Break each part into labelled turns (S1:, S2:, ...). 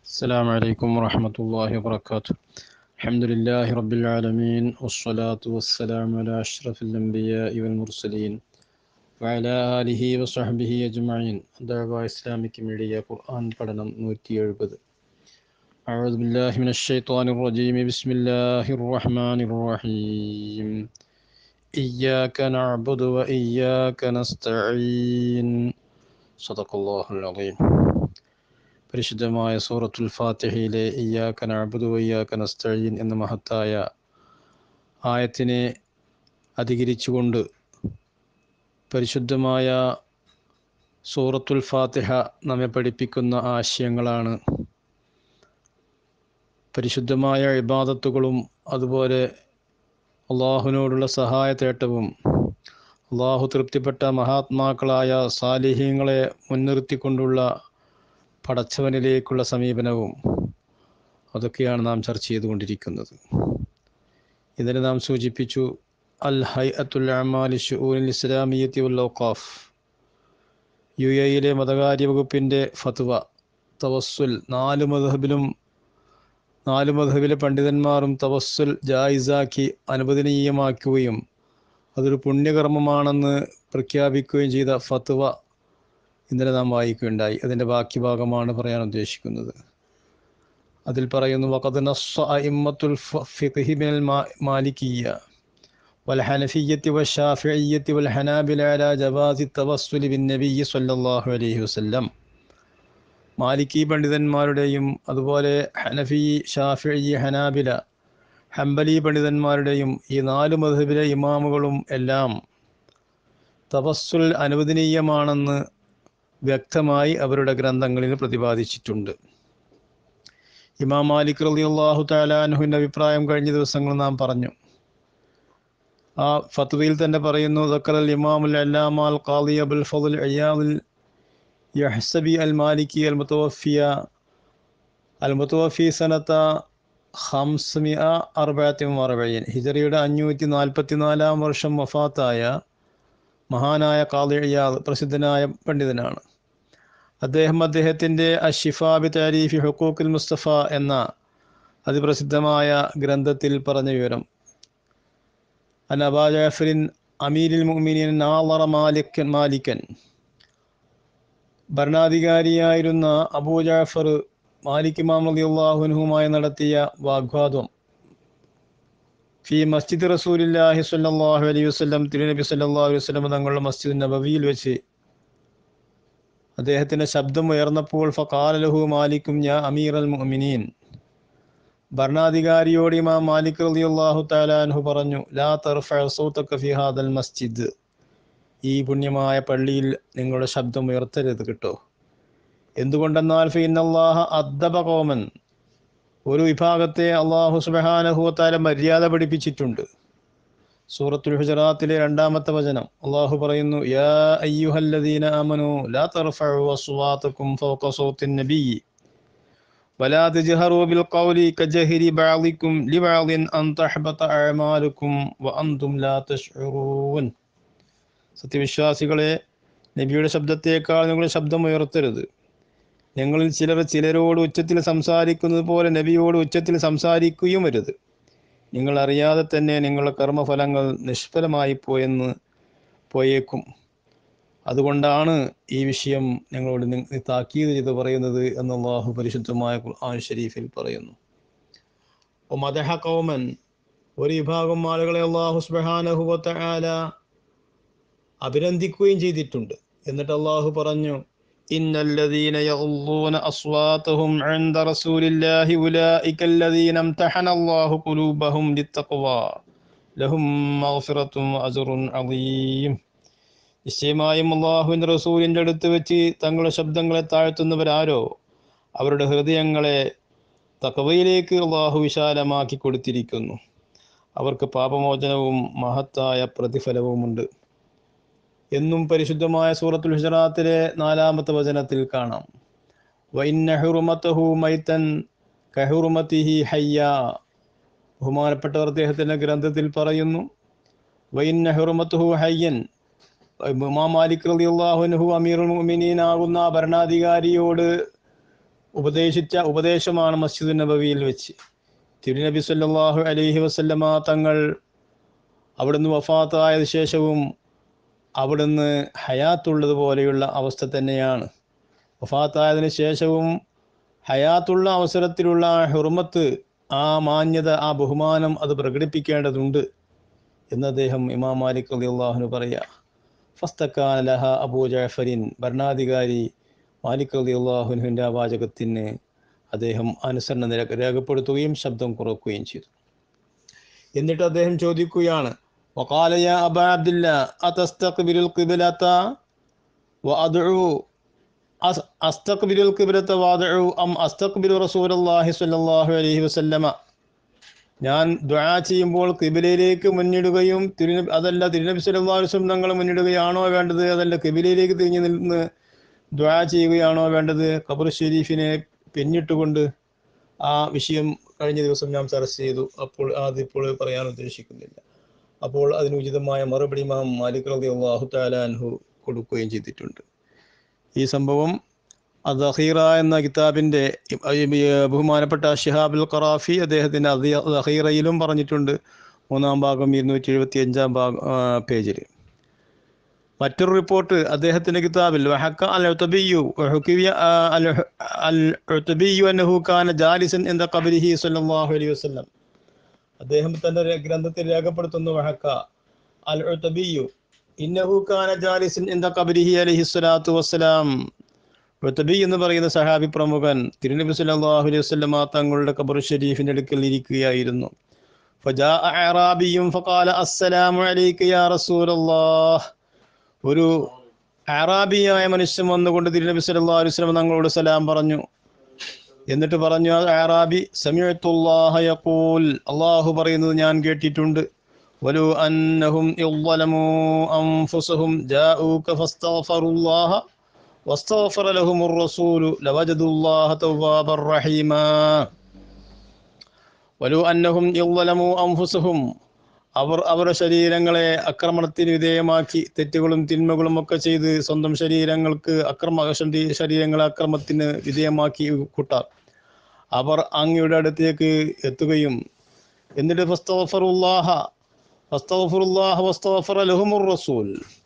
S1: السلام عليكم ورحمة الله وبركاته الحمد لله رب العالمين والصلاة والسلام على أشرف الأنبياء والمرسلين وعلى آله وصحبه أجمعين دعوة إسلامك ميديا قرآن പഠനം നൂറ്റി എഴുപത് أعوذ بالله من الشيطان الرجيم بسم الله الرحمن الرحيم إياك نعبد وإياك نستعين صدق الله العظيم പരിശുദ്ധമായ സൂറത്തുൽ ഫാത്തിഹയിലെ ഇയ്യാക്ക നഅബുദു വയ്യാക്ക നസ്തഈൻ എന്ന മഹത്തായ ആയത്തിനെ അധികരിച്ചുകൊണ്ട് പരിശുദ്ധമായ സൂറത്തുൽ ഫാത്തിഹ നമ്മെ പഠിപ്പിക്കുന്ന ആശയങ്ങളാണ് പരിശുദ്ധമായ ഇബാദത്തുകളും അതുപോലെ അള്ളാഹുവിനോടുള്ള സഹായ തേട്ടവും അള്ളാഹു തൃപ്തിപ്പെട്ട മഹാത്മാക്കളായ സാലിഹ്യങ്ങളെ മുൻനിർത്തിക്കൊണ്ടുള്ള പടച്ചവനിലേക്കുള്ള സമീപനവും അതൊക്കെയാണ് നാം ചർച്ച ചെയ്തുകൊണ്ടിരിക്കുന്നത് ഇതിന് നാം സൂചിപ്പിച്ചു അൽ ഹൈ അത്തുൽ അമാലി ഷൂനിൽ ഇസ്ലാമിയത്തി ഉൽ ഔഖാഫ് യു എയിലെ മതകാര്യ വകുപ്പിൻ്റെ ഫത്വ തവസ്സുൽ നാല് മധബിലും നാല് മധബിലെ പണ്ഡിതന്മാരും തവസ്സുൽ ജായിസാക്കി അനുവദനീയമാക്കുകയും അതൊരു പുണ്യകർമ്മമാണെന്ന് പ്രഖ്യാപിക്കുകയും ചെയ്ത ഫത്വ ഇന്നലെ നാം വായിക്കുകയുണ്ടായി അതിൻ്റെ ബാക്കി ഭാഗമാണ് പറയാൻ ഉദ്ദേശിക്കുന്നത് അതിൽ പറയുന്നു വഖദ് നസ്സ അഇമ്മത്തുൽ ഫിഖ്ഹി മിനൽ മാലിക്കിയ്യ والحنفية والشافعية والحنابلة على جواز التوسل بالنبي صلى الله عليه وسلم മാലിക്കി പണ്ഡിതന്മാരുടെയും അതുപോലെ ഹനഫി ഷാഫി ഹനാബില ഹംബലി പണ്ഡിതന്മാരുടെയും ഈ നാല് മധുബിലെ ഇമാമുകളും എല്ലാം തപസ്സുൽ അനുവദനീയമാണെന്ന് വ്യക്തമായി അവരുടെ ഗ്രന്ഥങ്ങളിൽ പ്രതിപാദിച്ചിട്ടുണ്ട് ഇമാം മാലിക് റലി അള്ളാഹു താലാനുഹിൻ്റെ അഭിപ്രായം കഴിഞ്ഞ ദിവസങ്ങൾ നാം പറഞ്ഞു ആ ഫത്വയിൽ തന്നെ പറയുന്നു ദക്കറൽ ഇമാമുൽ അല്ലാമാൽ ഖാദി അബുൽ ഫضൽ അയ്യാദുൽ യഹ്സബി അൽ മാലിക്കി അൽ മുത്തവഫിയ അൽ മുത്തവഫി സനത്ത ഹംസ്മിയ അറുപത്തി അറുപയൻ ഹിജറിയുടെ അഞ്ഞൂറ്റി നാൽപ്പത്തി നാലാം വർഷം വഫാത്തായ മഹാനായ ഖാദി അയ്യാദ് പ്രസിദ്ധനായ പണ്ഡിതനാണ് അദ്ദേഹം അദ്ദേഹത്തിൻ്റെ അഷിഫാബി താരീഫി ഹുക്കൂഖുൽ മുസ്തഫ എന്ന അതിപ്രസിദ്ധമായ ഗ്രന്ഥത്തിൽ പറഞ്ഞ വിവരം അൻ അബാ ജാഫറിൻ അമീരിൽ മുഅ്മിനീൻ നാളറ മാലിക്കൻ മാലിക്കൻ ഭരണാധികാരിയായിരുന്ന അബൂ ജാഫർ മാലിക് ഇമാം റളിയല്ലാഹുവിനുമായി നടത്തിയ വാഗ്വാദം ഫി മസ്ജിദ് റസൂലില്ലാഹി സ്വല്ലല്ലാഹു അലൈഹി വസല്ലം തിരുനബി സല്ലല്ലാഹു അലൈഹി വസല്ലം തങ്ങളുടെ മസ്ജിദ് നബവിയിൽ വെച്ച് അദ്ദേഹത്തിൻ്റെ ശബ്ദം ഉയർന്നപ്പോൾ ഫഖാലലഹു മാലിക്കും യാ അമീർ അൽ മുഅ്മിനീൻ ഭരണാധികാരിയോട് ഇമാം മാലിക് റളിയല്ലാഹു തആലാൻഹു പറഞ്ഞു ലാ തർഫഅ സൗതക ഫി ഹാദൽ മസ്ജിദ് ഈ പുണ്യമായ പള്ളിയിൽ നിങ്ങളുടെ ശബ്ദം ഉയർത്തരുത് കേട്ടോ എന്തുകൊണ്ടെന്നാൽ ഫി ഇന്നല്ലാഹ അദ്ദബ ഖൗമൻ ഒരു വിഭാഗത്തെ അള്ളാഹു സുബ്ഹാനഹു തആല മര്യാദ പഠിപ്പിച്ചിട്ടുണ്ട് സൂറത്തുൽ ഹുജറാത്തിലെ രണ്ടാമത്തെ വചനം അള്ളാഹു പറയുന്നു യാ അയ്യുഹല്ലദീന ആമനു ലാ തർഫഉ അസ്വാതകും ഫൗക സൗത്തിൻ നബിയ്യി ولا تجهروا بالقول كجهر بعضكم لبعض أن تحبط أعمالكم وأنتم لا تشعرون സത്യവിശ്വാസികളെ നബിയുടെ ശബ്ദത്തേക്കാൾ നിങ്ങളുടെ ശബ്ദം ഉയർത്തരുത് ഞങ്ങളിൽ ചിലർ ചിലരോട് ഉച്ചത്തിൽ സംസാരിക്കുന്നത് പോലെ നബിയോട് ഉച്ചത്തിൽ സംസാരിക്കുകയും വരുത് നിങ്ങൾ അറിയാതെ തന്നെ നിങ്ങളുടെ കർമ്മഫലങ്ങൾ നിഷ്ഫലമായി പോയെന്ന് പോയേക്കും അതുകൊണ്ടാണ് ഈ വിഷയം ഞങ്ങളോട് താക്കീത് ചെയ്ത് പറയുന്നത് എന്ന് അള്ളാഹു പരിശുദ്ധമായ ഖുർആൻ ഷരീഫിൽ പറയുന്നു മദഹ കൗമൻ ഒരു വിഭാഗം ആളുകളെ അള്ളാഹു സുബാനഹുവത്ത ആല അഭിനന്ദിക്കുകയും ചെയ്തിട്ടുണ്ട് എന്നിട്ട് അള്ളാഹു പറഞ്ഞു إن الذين يغضون أصواتهم عند رسول الله أولئك الذين امتحن الله قلوبهم للتقوى لهم مغفرة وأجر عظيم നിശ്ചയമായും അള്ളാഹുവിൻ്റെ റസൂലിൻ്റെ അടുത്ത് വെച്ച് തങ്ങളുടെ ശബ്ദങ്ങളെ താഴ്ത്തുന്നവരാരോ അവരുടെ ഹൃദയങ്ങളെ തക്കവയിലേക്ക് അള്ളാഹു വിശാലമാക്കി കൊടുത്തിരിക്കുന്നു അവർക്ക് പാപമോചനവും മഹത്തായ പ്രതിഫലവുമുണ്ട് എന്നും പരിശുദ്ധമായ സൂറത്തുൽ ഹുജറാത്തിലെ നാലാമത്തെ വചനത്തിൽ കാണാം വൈനഹുറുമത്തഹു മൈത്തൻ കഹുറുമത്തിഹി ഹയ്യ ബഹുമാനപ്പെട്ടവർ അദ്ദേഹത്തിൻ്റെ ഗ്രന്ഥത്തിൽ പറയുന്നു വൈനഹുറുമത്തുഹു ഹയ്യൻ ഇമാം മാലിക് റളിയല്ലാഹു അൻഹു അമീറുൽ മുഅ്മിനീൻ ആകുന്ന ഭരണാധികാരിയോട് ഉപദേശിച്ച ഉപദേശമാണ് മസ്ജിദ് നബവിയിൽ വെച്ച് തിരുനബി സല്ലല്ലാഹു അലൈഹി വസല്ലമ തങ്ങൾ അവിടുന്ന് വഫാത്തായ ശേഷവും അവിടുന്ന് ഹയാത്തുള്ളത് പോലെയുള്ള അവസ്ഥ തന്നെയാണ് വഫാത്തായതിനു ശേഷവും ഹയാത്തുള്ള അവസരത്തിലുള്ള ആ ഹുർമത്ത് ആ മാന്യത ആ ബഹുമാനം അത് പ്രകടിപ്പിക്കേണ്ടതുണ്ട് എന്ന് അദ്ദേഹം ഇമാം മാലിക് അലി അള്ളാഹുന് പറയാ ഫസ്തക്കാൻ ലഹ അബൂ ജാഫരിൻ ഭരണാധികാരി മാലിക് അലി അള്ളാഹുനുവിൻ്റെ ആ വാചകത്തിന് അദ്ദേഹം അനുസരണ നിര രേഖപ്പെടുത്തുകയും ശബ്ദം കുറക്കുകയും ചെയ്തു എന്നിട്ട് അദ്ദേഹം ചോദിക്കുകയാണ് وقال يا أبا عبد الله أتستقبل القبلة وأدعو أس- أستقبل القبلة وأدعو أم أستقبل رسول الله صلى الله عليه وسلم ഞാൻ ദുആ ചെയ്യുമ്പോൾ കിബിലയിലേക്ക് മുന്നിടുകയും തിരുനബി അതല്ല തിരുനബി സല്ലല്ലാഹു അലൈഹി വസല്ലം തങ്ങൾ മുന്നിടുകയാണോ വേണ്ടത് അതല്ല കിബിലയിലേക്ക് തിരിഞ്ഞു നിന്ന് ദുആ ചെയ്യുകയാണോ വേണ്ടത് ഖബർ ഷെരീഫിനെ പിന്നിട്ടുകൊണ്ട് ആ വിഷയം കഴിഞ്ഞ ദിവസം ഞാൻ ചർച്ച ചെയ്തു അപ്പോൾ അതിപ്പോൾ പറയാൻ ഉദ്ദേശിക്കുന്നില്ല അപ്പോൾ അതിന് ഉചിതമായ മറുപടി ഇമാം മാലിക് റളിയല്ലാഹു തആല അൻഹു കൊടുക്കുകയും ചെയ്തിട്ടുണ്ട് ഈ സംഭവം അദഹീറ എന്ന കിതാബിൻ്റെ ബഹുമാനപ്പെട്ട ഷിഹാബുൽ ഖറാഫി അദ്ദേഹത്തിൻ്റെ അദഹീറയിലും പറഞ്ഞിട്ടുണ്ട് മൂന്നാം ഭാഗം ഇരുന്നൂറ്റി എഴുപത്തി അഞ്ചാം ഭാഗം പേജിൽ മറ്റൊരു റിപ്പോർട്ട് അദ്ദേഹത്തിന്റെ കിതാബിൽ വഹക്ക അൽ ഉതബിയു വഹുക്കിയ അൽ അൽ ഉതബിയു അന്നഹു കാന ജാലിസൻ ഇൻദ ഖബരിഹി സ്വല്ലല്ലാഹു അലൈഹി വസല്ലം അദ്ദേഹം തന്റെ ര- ഗ്രന്ഥത്തിൽ രേഖപ്പെടുത്തുന്നു വഹക്ക അൽ ഉതബിയു ഇന്നഹു കാന ജാലിസൻ ഇൻദ ഖബരിഹി അലൈഹി സ്വലാത്തു വസ്സലാം ഉതബി എന്ന് പറയുന്ന സഹാബി പ്രമുഖൻ തിരുനബി സല്ലല്ലാഹു അലൈഹി വസല്ലമ തങ്ങളുടെ ഖബർ ഷരീഫിന്റെ അടുക്കൽ ഇരിക്കുകയായിരുന്നു فجاء أعرابي فقال السلام عليك يا رسول الله ഒരു അറാബിയായ മനുഷ്യൻ വന്നുകൊണ്ട് തിരുനബി സല്ലല്ലാഹു അലൈഹി വസല്ലം തങ്ങളോട് സലാം പറഞ്ഞു എന്നിട്ട് പറഞ്ഞു ആ അറാബി സമിഅത്തുല്ലാഹ യഖൂൽ അല്ലാഹു പറയുന്നത് ഞാൻ കേട്ടിട്ടുണ്ട് വലു അന്നഹും ഇളമു അൻഫുസഹും ജാഊക ഫസ്തഗ്ഫറുല്ലാഹ واستغفر لهم الرسول لوجدوا الله توابا رحيما ولو أنهم يظلموا أنفسهم അവർ അവരുടെ ശരീരങ്ങളെ ആക്രമണത്തിന് വിധേയമാക്കി തെറ്റുകളും തിന്മകളും ഒക്കെ ചെയ്ത് സ്വന്തം ശരീരങ്ങൾക്ക് അക്രമ ശരീ- ശരീരങ്ങളെ അക്രമത്തിന് വിധേയമാക്കി കൂട്ടാർ അവർ അങ്ങയുടെ അടുത്തേക്ക് എത്തുകയും എന്നിട്ട് ഫസ്തഗ്ഫറുല്ലാഹ ഫസ്തഗ്ഫറുല്ലാഹ വസ്തഗ്ഫറ ലഹുമുർ റസൂൽ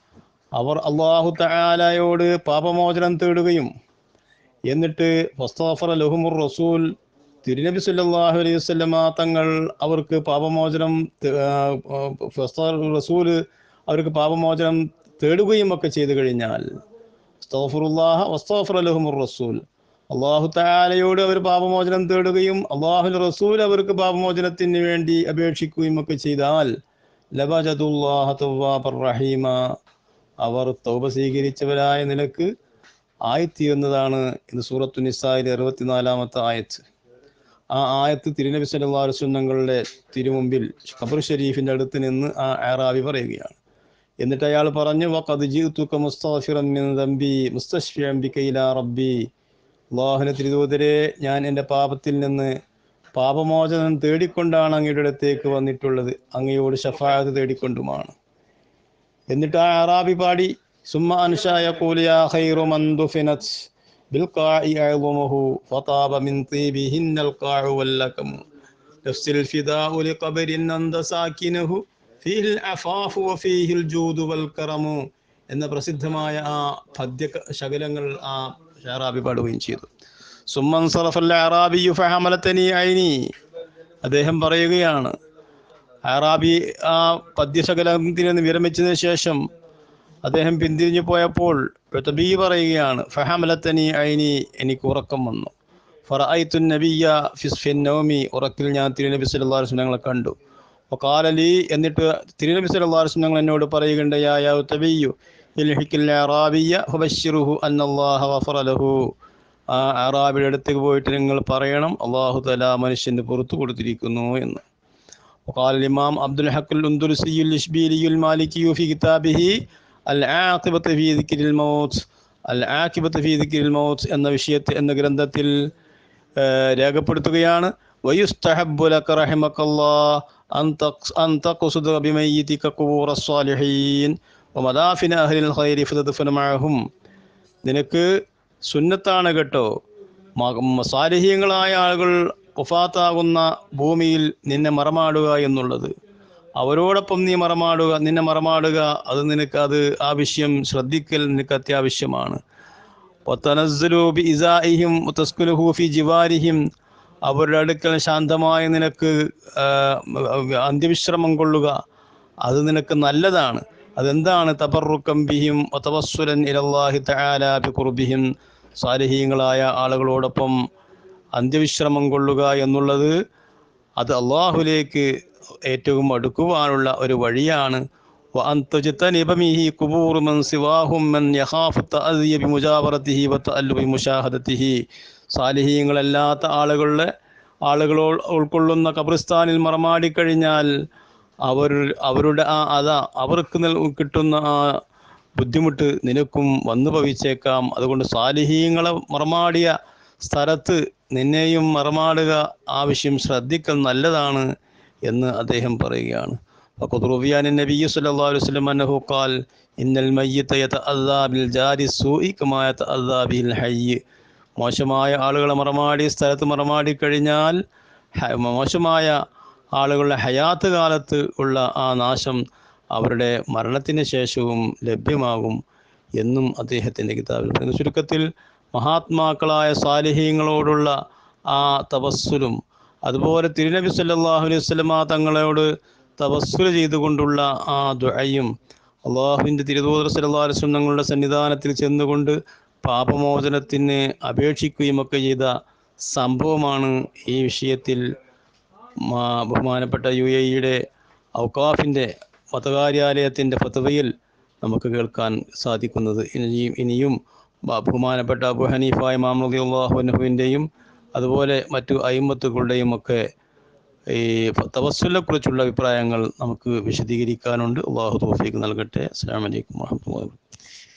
S1: അവർ അള്ളാഹു തആലയോട് പാപമോചനം തേടുകയും എന്നിട്ട് ഫസ്തഗ്ഫറ ലഹുമുർ റസൂൽ തിരുനബി സല്ലല്ലാഹു അലൈഹി വസല്ലമ തങ്ങൾ അവർക്ക് പാപമോചനം ത- ആ, ആ, ഫസ്തഗ്ഫറ റസൂല് അവർക്ക് പാപമോചനം തേടുകയും ഒക്കെ ചെയ്തു കഴിഞ്ഞാൽ അസ്തഗ്ഫിറുല്ലാഹ വസ്തഗ്ഫറ ലഹുമുർ റസൂൽ അള്ളാഹു തആലയോട് അവർ പാപമോചനം തേടുകയും അള്ളാഹു റസൂൽ അവർക്ക് പാപമോചനത്തിന് വേണ്ടി അപേക്ഷിക്കുകയും ഒക്കെ ചെയ്താൽ ലബജതുല്ലാഹ തവ്വാബർ റഹീമ അവർ തൗബ സ്വീകരിച്ചവരായ നിലക്ക് ആയിത്തീരുന്നതാണ് ഇന്ന് സൂറത്തു നിസായിലെ അറുപത്തിനാലാമത്തെ ആയത്ത് ആ ആയത്ത് തിരുനബി സല്ലല്ലാഹു അലൈഹി വസല്ലം തങ്ങളുടെ തിരുമുമ്പിൽ ഖബർ ഷരീഫിന്റെ അടുത്ത് നിന്ന് ആ ആറാബി പറയുകയാണ് എന്നിട്ട് അയാൾ പറഞ്ഞു വഖദ് ജിഅ്തുക മുസ്തഗ്ഫിറൻ മിൻ ദംബി മുസ്തശ്ഫിഅൻ ബിക ഇലാ റബ്ബി അല്ലാഹുവിന്റെ തിരുദൂതരെ ഞാൻ എൻ്റെ പാപത്തിൽ നിന്ന് പാപമോചനം തേടിക്കൊണ്ടാണ് അങ്ങയുടെ അടുത്തേക്ക് വന്നിട്ടുള്ളത് അങ്ങയോട് ഷഫായത്ത് തേടിക്കൊണ്ടുമാണ് എന്നിട്ട് ആ അറാബി പാടി സുമ്മ അൻഷായ കൂലിയ ഖൈറു മന്ദുഫിനത് بالقاع أعظمه فطاب من طيبهن القاع واللكم نفس الفداء لقبر أنت ساكنه فيه العفاف وفيه الجود والكرم എന്ന പ്രസിദ്ധമായ ആ പദ്യ ശകലങ്ങൾ ആ ഷാറാബി പാടുകയും ചെയ്തു സുമ്മൻ സറഫൽ അറാബിയു ഫഹമലത്തനി ഐനി അദ്ദേഹം പറയുകയാണ് അറാബി ആ പദ്യശകലത്തിൽ നിന്ന് വിരമിച്ചതിന് ശേഷം അദ്ദേഹം പിന്തിരിഞ്ഞു പോയപ്പോൾ ഉതബി പറയുകയാണ് ഫഹമലത്തനി ഐനി എനിക്ക് ഉറക്കം വന്നു ഫറഅയ്തു നബിയ ഫിസ്ഫിൻ നൗമി ഉറക്കിൽ ഞാൻ തിരുനബി സല്ലല്ലാഹു അലൈഹി വസല്ലം ഞങ്ങളെ കണ്ടു വഖാലലി എന്നിട്ട് തിരുനബി സല്ലല്ലാഹു അലൈഹി വസല്ലം ഞങ്ങൾ എന്നോട് പറയുകയുണ്ടായ ഉതബിയു ഇൽഹിക്കിൽ അറാബിയ ഫബശ്ശിറുഹു അന്നല്ലാഹ ഗഫറ ലഹു ആ അറാബിയുടെ അടുത്തേക്ക് പോയിട്ട് നിങ്ങൾ പറയണം അള്ളാഹു തല മനുഷ്യന് പുറത്തു കൊടുത്തിരിക്കുന്നു എന്ന് وقال الإمام عبد الحق الأندلسي الإشبيلي المالكي في كتابه العاقبة في ذكر الموت العاقبة في ذكر الموت എന്ന വിഷയത്തിൽ എന്ന ഗ്രന്ഥത്തിൽ ആ, രേഖപ്പെടുത്തുകയാണ് ويستحب لك رحمك الله أن تقص- أن تقصد بميتك قبور الصالحين ومدافن أهل الخير فتدفن معهم നിനക്ക് സുന്നത്താണ് കേട്ടോ മ- സാലിഹ്യങ്ങളായ ആളുകൾ ഉഫാത്താകുന്ന ഭൂമിയിൽ നിന്നെ മറമാടുക എന്നുള്ളത് അവരോടൊപ്പം നീ മറമാടുക നിന്നെ മറമാടുക അത് നിനക്ക് അത് ആവശ്യം ശ്രദ്ധിക്കൽ നിനക്ക് അത്യാവശ്യമാണ് وتنزلوا بإزائهم وتسكنه في جوارهم അവരുടെ അടുക്കൽ ശാന്തമായ നിനക്ക് ആ, അന്ത്യവിശ്രമം കൊള്ളുക അത് നിനക്ക് നല്ലതാണ് അതെന്താണ് തബറുക്കം ബിഹിം തവസ്സുലൻ ഇലല്ലാഹി തആല ബിഖുർബിഹിം സാലിഹീങ്ങളായ ആളുകളോടൊപ്പം അന്ത്യവിശ്രമം കൊള്ളുക എന്നുള്ളത് അത് അള്ളാഹുലേക്ക് ഏറ്റവും അടുക്കുവാനുള്ള ഒരു വഴിയാണ് وأن تجتنب به قبور من سواهم من يخاف التأذي بمجاورته وتألب بمشاهدته സാലിഹീങ്ങളല്ലാത്ത ആളുകളുടെ ആളുകളോ ഉൾക്കൊള്ളുന്ന ഖബറിസ്ഥാനിൽ മറമാടിക്കഴിഞ്ഞാൽ അവർ അവരുടെ ആ അതാ അവർക്ക് നൽ കിട്ടുന്ന ആ ബുദ്ധിമുട്ട് നിനക്കും വന്നു ഭവിച്ചേക്കാം അതുകൊണ്ട് സാലിഹീങ്ങളെ മറമാടിയ സ്ഥലത്ത് നിന്നെയും മറമാടുക ആവശ്യം ശ്രദ്ധിക്കൽ നല്ലതാണ് എന്ന് അദ്ദേഹം പറയുകയാണ് وقد روي عن النبي صلى الله عليه وسلم أنه قال إن الميت يتأذى بالجار السوء كما يتأذى به الحي മോശമായ ആളുകളെ മറമാടി സ്ഥലത്ത് മറമാടി കഴിഞ്ഞാൽ ഹ- മോശമായ ആളുകളുടെ ഹയാത്ത് കാലത്ത് ഉള്ള ആ നാശം അവരുടെ മരണത്തിന് ശേഷവും ലഭ്യമാകും എന്നും അദ്ദേഹത്തിൻ്റെ കിതാബിൽ പറയുന്നു ചുരുക്കത്തിൽ മഹാത്മാക്കളായ സാലിഹീങ്ങളോടുള്ള ആ തപസ്സുലും അതുപോലെ തിരുനബി സല്ലല്ലാഹു അലൈഹി വസല്ലമ തങ്ങളോട് തപസ്സുൽ ചെയ്തുകൊണ്ടുള്ള ആ ദുആയും അള്ളാഹുവിൻ്റെ തിരുദൂതർ സല്ലല്ലാഹു അലൈഹി വസല്ലം തങ്ങളുടെ സന്നിധാനത്തിൽ ചെന്നുകൊണ്ട് പാപമോചനത്തിന് അപേക്ഷിക്കുകയുമൊക്കെ ചെയ്ത സംഭവമാണ് ഈ വിഷയത്തിൽ മാ- ബഹുമാനപ്പെട്ട യു എ ഇയുടെ ഔക്കാഫിൻ്റെ മതകാര്യാലയത്തിൻ്റെ ഫതവയിൽ നമുക്ക് കേൾക്കാൻ സാധിക്കുന്നത് ഇനിയും ഇനിയും ബ- ബഹുമാനപ്പെട്ട അബു ഹനീഫ ഇമാം റളിയല്ലാഹു അൻഹുവിൻ്റെയും അതുപോലെ മറ്റു അയിമത്തുകളുടെയും ഒക്കെ ഈ തവസ്സുലെ കുറിച്ചുള്ള അഭിപ്രായങ്ങൾ നമുക്ക് വിശദീകരിക്കാനുണ്ട് അള്ളാഹു തൗഫീഖ് നൽകട്ടെ അസ്സാം വലൈക്കും വാഹമത്തുള്ളാഹി